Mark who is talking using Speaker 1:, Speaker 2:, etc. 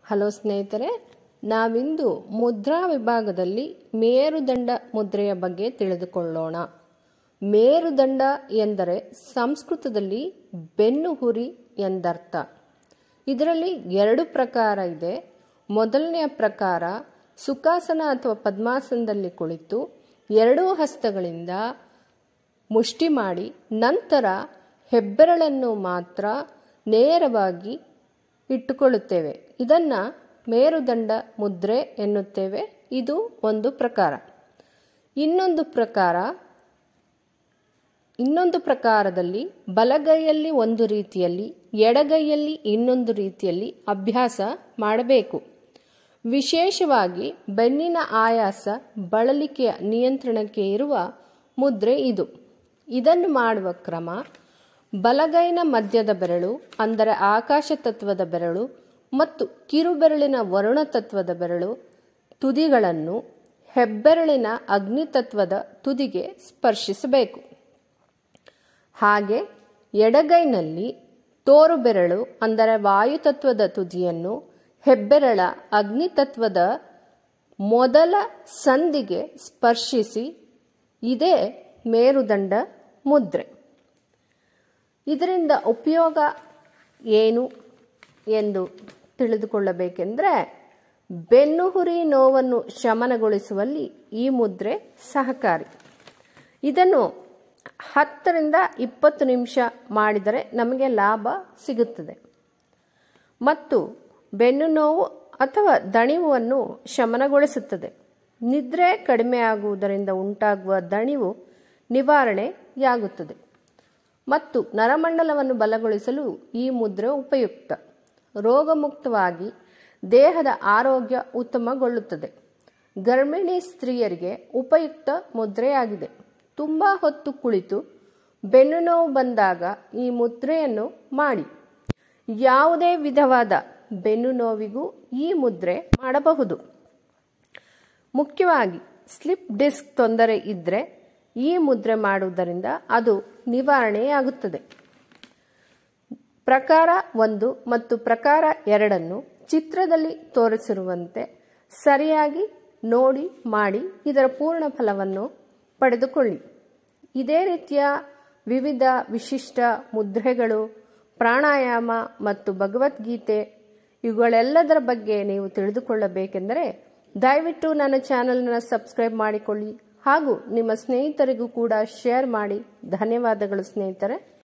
Speaker 1: hello ಸ್ನೇಹಿತರೆ ನಾವಿಂದು ಮುದ್ರಾ ವಿಭಾಗದಲ್ಲಿ ಮೇರುದಂಡ ಮುದ್ರೆಯ ಬಗ್ಗೆ ತಿಳಿದುಕೊಳ್ಳೋಣ ಮೇರುದಂಡ ಎಂದರೆ ಸಂಸ್ಕೃತದಲ್ಲಿ ಬೆನ್ನು ಹುರಿ ಎಂದರ್ಥ ಇದರಲ್ಲಿ ಎರಡು ಪ್ರಕಾರ ಇದೆ ಮೊದಲನೆಯ ಪ್ರಕಾರ ಸುಖಾಸನ ಅಥವಾ ಪದ್ಮಾಸನದಲ್ಲಿ ಕುಳಿತು ಎರಡೂ ಹಸ್ತಗಳಿಂದ ಮುಷ್ಟಿ ಮಾಡಿ ನಂತರ ಹೆಬ್ಬೆರಳನ್ನು ಮಾತ್ರ ನೇರವಾಗಿ ಇಟ್ಟುಕೊಳ್ಳುತ್ತೇವೆ ಇದನ್ನು ಮೇರುದಂಡ ಮುದ್ರೆ ಎನ್ನುತ್ತೇವೆ ಇದು ಒಂದು ಪ್ರಕಾರ ಇನ್ನೊಂದು ಪ್ರಕಾರ ಇನ್ನೊಂದು ಪ್ರಕಾರದಲ್ಲಿ ಬಲಗೈಯಲ್ಲಿ ಒಂದು ರೀತಿಯಲ್ಲಿ ಎಡಗೈಯಲ್ಲಿ ಇನ್ನೊಂದು ರೀತಿಯಲ್ಲಿ ಅಭ್ಯಾಸ ಮಾಡಬೇಕು ವಿಶೇಷವಾಗಿ ಬೆನ್ನಿನ ಆಯಾಸ ಬಳಲಿಕೆಯ ನಿಯಂತ್ರಣಕ್ಕೆ ಇರುವ ಮುದ್ರೆ ಇದು ಇದನ್ನು ಮಾಡುವ ಕ್ರಮ ಬಲಗೈನ ಮಧ್ಯದ ಬೆರಳು ಅಂದರೆ ಆಕಾಶ ತತ್ವದ ಬೆರಳು ಮತ್ತು ಕಿರುಬೆರಳಿನ ವರುಣ ತತ್ವದ ಬೆರಳು ತುದಿಗಳನ್ನು ಹೆಬ್ಬೆರಳಿನ ಅಗ್ನಿ ತತ್ವದ ತುದಿಗೆ ಸ್ಪರ್ಶಿಸಬೇಕು ಹಾಗೆ ಎಡಗೈನಲ್ಲಿ ತೋರು ಬೆರಳು ಅಂದರೆ ವಾಯುತತ್ವದ ತುದಿಯನ್ನು ಹೆಬ್ಬೆರಳ ಅಗ್ನಿತತ್ವದ ಮೊದಲ ಸಂಧಿಗೆ ಸ್ಪರ್ಶಿಸಿ ಇದೇ ಮೇರುದಂಡ ಮುದ್ರೆ ಇದರಿಂದ ಉಪಯೋಗ ಏನು ಎಂದು ತಿಳಿದುಕೊಳ್ಳಬೇಕೆಂದರೆ ಬೆನ್ನುಹುರಿ ನೋವನ್ನು ಶಮನಗೊಳಿಸುವಲ್ಲಿ ಈ ಮುದ್ರೆ ಸಹಕಾರಿ ಇದನ್ನು ಹತ್ತರಿಂದ ಇಪ್ಪತ್ತು ನಿಮಿಷ ಮಾಡಿದರೆ ನಮಗೆ ಲಾಭ ಸಿಗುತ್ತದೆ ಮತ್ತು ಬೆನ್ನು ನೋವು ಅಥವಾ ದಣಿವನ್ನು ಶಮನಗೊಳಿಸುತ್ತದೆ ನಿದ್ರೆ ಕಡಿಮೆ ಆಗುವುದರಿಂದ ಉಂಟಾಗುವ ದಣಿವು ನಿವಾರಣೆಯಾಗುತ್ತದೆ ಮತ್ತು ನರಮಂಡಲವನ್ನು ಬಲಗೊಳಿಸಲು ಈ ಮುದ್ರೆ ಉಪಯುಕ್ತ ರೋಗಮುಕ್ತವಾಗಿ ದೇಹದ ಆರೋಗ್ಯ ಉತ್ತಮಗೊಳ್ಳುತ್ತದೆ ಗರ್ಭಿಣಿ ಸ್ತ್ರೀಯರಿಗೆ ಉಪಯುಕ್ತ ಮುದ್ರೆಯಾಗಿದೆ ತುಂಬ ಹೊತ್ತು ಕುಳಿತು ಬೆನ್ನು ನೋವು ಬಂದಾಗ ಈ ಮುದ್ರೆಯನ್ನು ಮಾಡಿ ಯಾವುದೇ ವಿಧವಾದ ಬೆನ್ನು ನೋವಿಗೂ ಈ ಮುದ್ರೆ ಮಾಡಬಹುದು ಮುಖ್ಯವಾಗಿ ಸ್ಲಿಪ್ ಡಿಸ್ಕ್ ತೊಂದರೆ ಇದ್ದರೆ ಈ ಮುದ್ರೆ ಮಾಡುವುದರಿಂದ ಅದು ನಿವಾರಣೆಯಾಗುತ್ತದೆ ಪ್ರಕಾರ ಒಂದು ಮತ್ತು ಪ್ರಕಾರ ಎರಡನ್ನು ಚಿತ್ರದಲ್ಲಿ ತೋರಿಸಿರುವಂತೆ ಸರಿಯಾಗಿ ನೋಡಿ ಮಾಡಿ ಇದರ ಪೂರ್ಣ ಫಲವನ್ನು ಪಡೆದುಕೊಳ್ಳಿ ಇದೇ ರೀತಿಯ ವಿವಿಧ ವಿಶಿಷ್ಟ ಮುದ್ರೆಗಳು ಪ್ರಾಣಾಯಾಮ ಮತ್ತು ಭಗವದ್ಗೀತೆ ಇವುಗಳೆಲ್ಲದರ ಬಗ್ಗೆ ನೀವು ತಿಳಿದುಕೊಳ್ಳಬೇಕೆಂದರೆ ದಯವಿಟ್ಟು ನನ್ನ ಚಾನಲ್ನ ಸಬ್ಸ್ಕ್ರೈಬ್ ಮಾಡಿಕೊಳ್ಳಿ ಹಾಗೂ ನಿಮ್ಮ ಸ್ನೇಹಿತರಿಗೂ ಕೂಡ ಶೇರ್ ಮಾಡಿ ಧನ್ಯವಾದಗಳು ಸ್ನೇಹಿತರೆ